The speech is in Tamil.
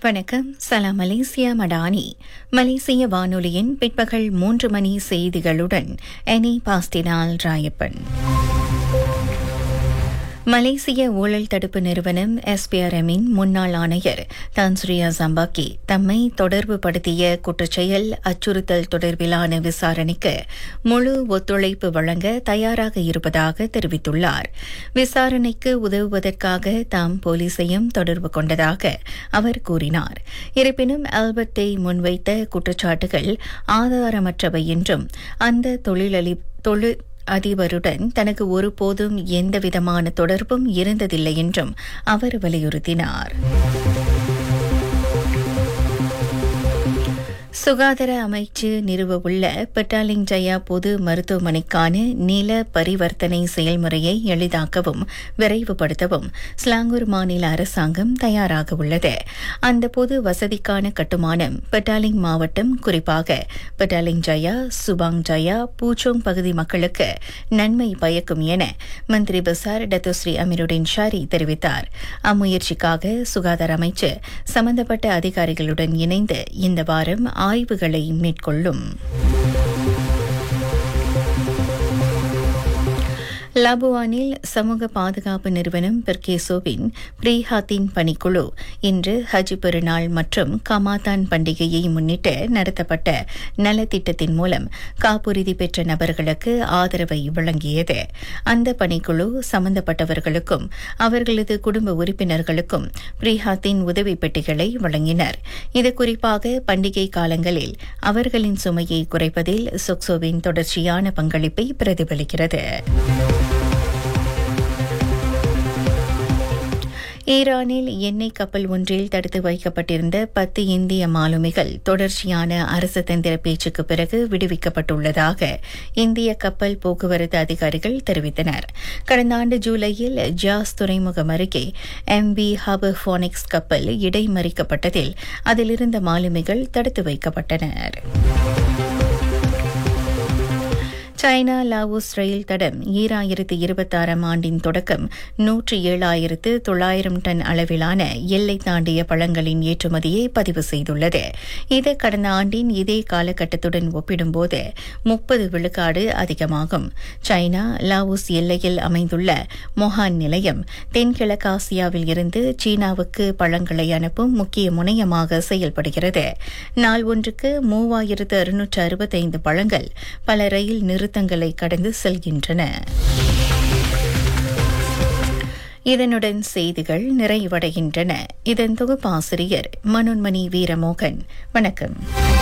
வணக்கம் சலாம் மலேசியா மடானி மலேசிய வானொலியின் பிற்பகல் மூன்று மணி செய்திகளுடன் எனி பாஸ்டினால் ராயப்பன் மலேசிய ஊழல் தடுப்பு நிறுவனம் எஸ்பிஆர்எம்மின் முன்னாள் ஆணையர் தான்ஸ்ரியா ஜம்பாக்கி தம்மை தொடர்பு படுத்திய குற்றச்செயல் அச்சுறுத்தல் தொடர்பிலான விசாரணைக்கு முழு ஒத்துழைப்பு வழங்க தயாராக இருப்பதாக தெரிவித்துள்ளார் விசாரணைக்கு உதவுவதற்காக தாம் போலீசையும் தொடர்பு கொண்டதாக அவர் கூறினார் இருப்பினும் ஆல்பர்ட்டை முன்வைத்த குற்றச்சாட்டுகள் ஆதாரமற்றவை என்றும் அந்த தொழிலளி தொழில் அதிபருடன் தனக்கு ஒருபோதும் எந்தவிதமான தொடர்பும் இருந்ததில்லை என்றும் அவர் வலியுறுத்தினார் சுகாதார அமைச்சு நிறுவவுள்ள பெட்டாலிங் ஜயா பொது மருத்துவமனைக்கான நில பரிவர்த்தனை செயல்முறையை எளிதாக்கவும் விரைவுபடுத்தவும் ஸ்லாங்கூர் மாநில அரசாங்கம் தயாராக உள்ளது அந்த பொது வசதிக்கான கட்டுமானம் பெட்டாலிங் மாவட்டம் குறிப்பாக பெட்டாலிங் ஜயா சுபாங் ஜயா பூச்சோங் பகுதி மக்களுக்கு நன்மை பயக்கும் என மந்திரி பசார் டத்துஸ்ரீ அமீருடின் ஷாரி தெரிவித்தார் அம்முயற்சிக்காக சுகாதார அமைச்சு சம்பந்தப்பட்ட அதிகாரிகளுடன் இணைந்து இந்த வாரம் ஆய்வுகளை மேற்கொள்ளும் லபுவானில் சமூக பாதுகாப்பு நிறுவனம் பெர்கேசோவின் பிரீஹாத்தின் பணிக்குழு இன்று ஹஜ் பெருநாள் மற்றும் கமாதான் பண்டிகையை முன்னிட்டு நடத்தப்பட்ட நலத்திட்டத்தின் மூலம் காப்புறுதி பெற்ற நபர்களுக்கு ஆதரவை வழங்கியது அந்த பணிக்குழு சம்பந்தப்பட்டவர்களுக்கும் அவர்களது குடும்ப உறுப்பினர்களுக்கும் பிரீஹாத்தின் உதவி பெட்டிகளை வழங்கினர் இது குறிப்பாக பண்டிகை காலங்களில் அவர்களின் சுமையை குறைப்பதில் சொக்சோவின் தொடர்ச்சியான பங்களிப்பை பிரதிபலிக்கிறது ஈரானில் எண்ணெய் கப்பல் ஒன்றில் தடுத்து வைக்கப்பட்டிருந்த பத்து இந்திய மாலுமிகள் தொடர்ச்சியான அரசு தந்திர பேச்சுக்கு பிறகு விடுவிக்கப்பட்டுள்ளதாக இந்திய கப்பல் போக்குவரத்து அதிகாரிகள் தெரிவித்தனர் கடந்த ஆண்டு ஜூலையில் ஜாஸ் துறைமுகம் அருகே எம் வி ஹபர் போனிக்ஸ் கப்பல் இடைமறிக்கப்பட்டதில் அதிலிருந்த மாலுமிகள் தடுத்து வைக்கப்பட்டனர் சைனா லாவோஸ் ரயில் தடம் ஈராயிரத்து இருபத்தாறாம் ஆண்டின் தொடக்கம் நூற்றி ஏழாயிரத்து தொள்ளாயிரம் டன் அளவிலான எல்லை தாண்டிய பழங்களின் ஏற்றுமதியை பதிவு செய்துள்ளது இது கடந்த ஆண்டின் இதே காலகட்டத்துடன் ஒப்பிடும்போது முப்பது விழுக்காடு அதிகமாகும் சைனா லாவோஸ் எல்லையில் அமைந்துள்ள மொஹான் நிலையம் தென்கிழக்காசியாவில் இருந்து சீனாவுக்கு பழங்களை அனுப்பும் முக்கிய முனையமாக செயல்படுகிறது நாள் ஒன்றுக்கு மூவாயிரத்து அறுநூற்று அறுபத்தைந்து பழங்கள் பல ரயில் நிறுத்த நிறுத்தங்களை கடந்து செல்கின்றன இதனுடன் செய்திகள் நிறைவடைகின்றன இதன் தொகுப்பாசிரியர் மனோன்மணி வீரமோகன் வணக்கம்